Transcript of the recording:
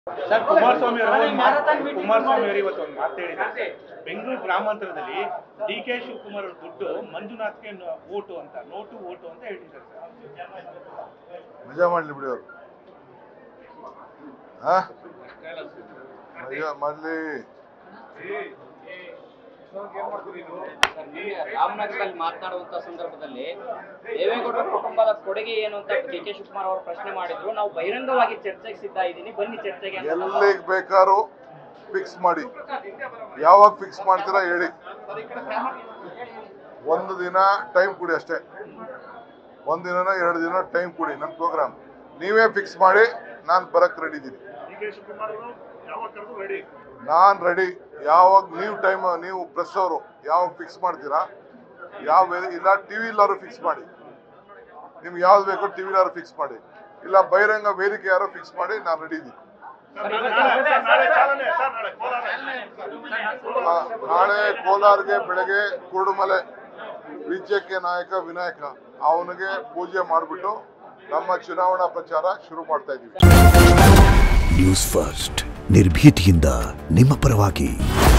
sir Kumaraswamy ಅವರು ಒಂದು ಮಾತು- ಕುಮಾರಸ್ವಾಮಿ ಅವರು ಇವತ್ತು ಒಂದು ಮಾತು ಹೇಳಿದ್ದಾರೆ ಬೆಂಗಳೂರು ಗ್ರಾಮಾಂತರದಲ್ಲಿ ಡಿ ಕೆ ಶಿವಕುಮಾರ್ ಅವ್ರ ದುಡ್ಡು ಮಂಜುನಾಥ್ಗೆ ನ- ಓಟು ಅಂತ ನೋಟು ಓಟು ಅಂತ ಹೇಳಿದ್ದಾರೆ ಸರ್ ಮಜಾ ಮಾಡ್ಲಿ ಬಿಡಿ ಅವರು ಹಾ ಮಜಾ ಮಾಡ್ಲಿ ಸರ್, ನಿನ್ನೆ ರಾಮನಗರದಲ್ಲಿ ಮಾತನಾಡುವಂತ ಸಂದರ್ಭದಲ್ಲಿ ದೇವೇಗೌಡರ ಕುಟುಂಬದ ಕೊಡುಗೆ ಏನು ಅಂತ ಡಿ ಕೆ ಶಿವಕುಮಾರ್ ಅವರು ಪ್ರಶ್ನೆ ಮಾಡಿದ್ರು ನಾವು ಬಹಿರಂಗವಾಗಿ ಚರ್ಚೆಗೆ ಸಿದ್ಧ ಇದ್ದೀನಿ ಬನ್ನಿ ಚರ್ಚೆಗೆ ಅಂತ ಎಲ್ಲಿಗೆ ಬೇಕಾದ್ರೂ ಫಿಕ್ಸ್ ಮಾಡಿ ಯಾವಾಗ ಫಿಕ್ಸ್ ಮಾಡ್ತೀರಾ ಹೇಳಿ ಒಂದು ದಿನ ಟೈಮ್ ಕೊಡಿ ಅಷ್ಟೇ ಒಂದು ದಿನನ ಎರಡು ದಿನ ಟೈಮ್ ಕೊಡಿ ನನ್ನ ಪ್ರೋಗ್ರಾಮ್ ನೀವೇ ಫಿಕ್ಸ್ ಮಾಡಿ ನಾನು ಬರಕ್ ರೆಡಿ ಇದ್ದೀನಿ ನಾನ್ ರೆಡಿ ಯಾವಾಗ ನೀವು ಟೈಮ್ ನೀವು ಪ್ರೆಸ್ ಅವರು ಯಾವಾಗ ಫಿಕ್ಸ್ ಮಾಡ್ತೀರಾ ಯಾವ ವೆ- ಇಲ್ಲ ಟಿವಿ ಇಲ್ಲಾರು ಫಿಕ್ಸ್ ಮಾಡಿ ನಿಮ್ಗೆ ಯಾವ್ದು ಬೇಕೋ ಟಿವಿ ಯಾರು ಫಿಕ್ಸ್ ಮಾಡಿ ಇಲ್ಲ ಬಹಿರಂಗ ವೇದಿಕೆ ಯಾರು ಫಿಕ್ಸ್ ಮಾಡಿ ನಾನು ರೆಡಿ ಇದ್ದೀನಿ ಆ, ನಾಳೆ ಕೋಲಾರ್ಗೆ ಬೆಳಗ್ಗೆ ಕುರುಡುಮಲೆ ವಿಜಯಕ್ಕೆ ನಾಯಕ ವಿನಾಯಕ ಅವನಿಗೆ ಪೂಜೆ ಮಾಡಿಬಿಟ್ಟು ನಮ್ಮ ಚುನಾವಣಾ ಪ್ರಚಾರ ಶುರು ಮಾಡ್ತಾ ಇದ್ದೀವಿ ನ್ಯೂಸ್ ಫಸ್ಟ್ ನಿರ್ಭೀತಿಯಿಂದ ನಿಮ್ಮ ಪರವಾಗಿ